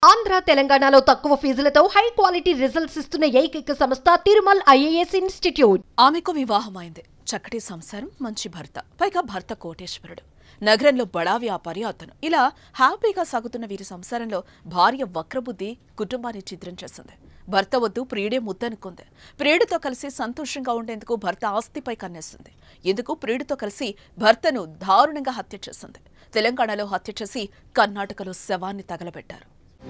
ఆంధ్ర తెలంగాణలో తక్కువ ఫీజులతో high quality results ఇస్తున్న ఏకైక సంస్థ తిరుమల్ ఐఏఎస్ ఇన్స్టిట్యూట్ ఆమెకు వివాహమైంది చక్కటి సంసారం మంచి భర్త పైగా భర్త కోటేశ్వరుడు నగరంలో బడా వ్యాపారి అతను ఇలా హ్యాపీగా సాగుతున్న వీరి సంసారంలో భార్య వక్రబుద్ధి కుటుంబాన్ని చిత్రం చేసింది భర్త వద్దు ప్రియుడే ముద్దనుకుంది ప్రియుడితో కలిసి సంతోషంగా ఉండేందుకు భర్త ఆస్తిపై కన్నేసింది ఎందుకు ప్రియుడితో కలిసి భర్తను దారుణంగా హత్య చేసింది తెలంగాణలో హత్య చేసి కర్ణాటకలో శవాన్ని తగలబెట్టారు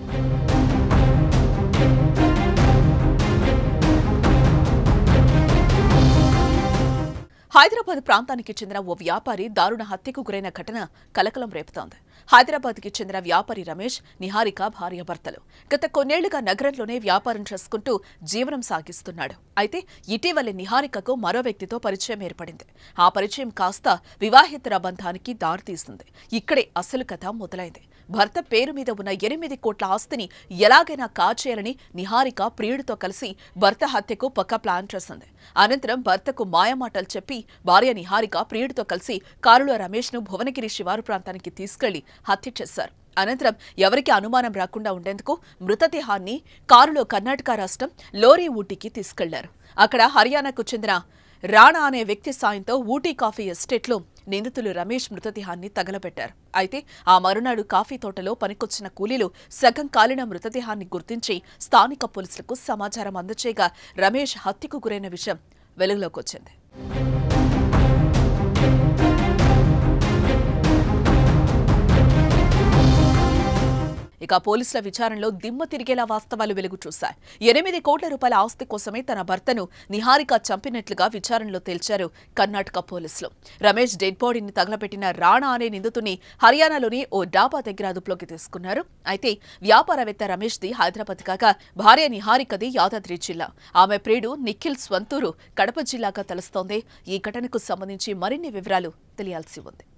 హైదరాబాద్ ప్రాంతానికి చెందిన ఓ వ్యాపారి దారుణ హత్యకు గురైన ఘటన కలకలం రేపుతోంది హైదరాబాద్కి చెందిన వ్యాపారి రమేష్ నిహారిక భార్యాభర్తలు గత కొన్నేళ్లుగా నగరంలోనే వ్యాపారం చేసుకుంటూ జీవనం సాగిస్తున్నాడు అయితే ఇటీవలే నిహారికకు మరో వ్యక్తితో పరిచయం ఏర్పడింది ఆ పరిచయం కాస్త వివాహేతర బంధానికి దారితీస్తుంది ఇక్కడే అసలు కథ మొదలైంది భర్త పేరు మీద ఉన్న ఎనిమిది కోట్ల ఆస్తిని ఎలాగైనా కాచేయాలని నిహారిక ప్రియుడితో కలిసి భర్త హత్యకు పక్క ప్లాన్ చేసింది అనంతరం భర్తకు మాయమాటలు చెప్పి భార్య నిహారిక ప్రియుడితో కలిసి కారులో రమేష్ను భువనగిరి శివారు ప్రాంతానికి తీసుకెళ్లి హత్య చేశారు అనంతరం ఎవరికి అనుమానం రాకుండా ఉండేందుకు మృతదేహాన్ని కారులో కర్ణాటక రాష్ట్రం లోరీ ఊటీకి తీసుకెళ్లారు అక్కడ హర్యానాకు చెందిన రాణా అనే వ్యక్తి సాయంతో ఊటీ కాఫీ ఎస్టేట్లో నిందితులు రమేష్ మృతదేహాన్ని తగలబెట్టారు అయితే ఆ మరునాడు కాఫీ తోటలో పనికొచ్చిన కూలీలు సగం కాలిన మృతదేహాన్ని గుర్తించి స్థానిక పోలీసులకు సమాచారం అందచేయగా రమేష్ హత్యకు గురైన విషయం వెలుగులోకి వచ్చింది ఇక పోలీసుల విచారణలో దిమ్మ తిరిగేలా వాస్తవాలు వెలుగు చూశాయి ఎనిమిది కోట్ల రూపాయల ఆస్తి కోసమే తన భర్తను నిహారిక చంపినట్లుగా విచారణలో తేల్చారు కర్ణాటక పోలీసులు రమేష్ డెడ్ బాడీని తగలబెట్టిన రాణా అనే నిందితుని హర్యానాలోని ఓ డాబా దగ్గర అదుపులోకి తీసుకున్నారు అయితే వ్యాపారవేత్త రమేష్ది హైదరాబాద్ కాగా భార్య నిహారికది యాదాద్రి జిల్లా ఆమె ప్రియుడు నిఖిల్ స్వంతూరు కడప జిల్లాగా తెలుస్తోంది ఈ ఘటనకు సంబంధించి మరిన్ని వివరాలు తెలియాల్సి ఉంది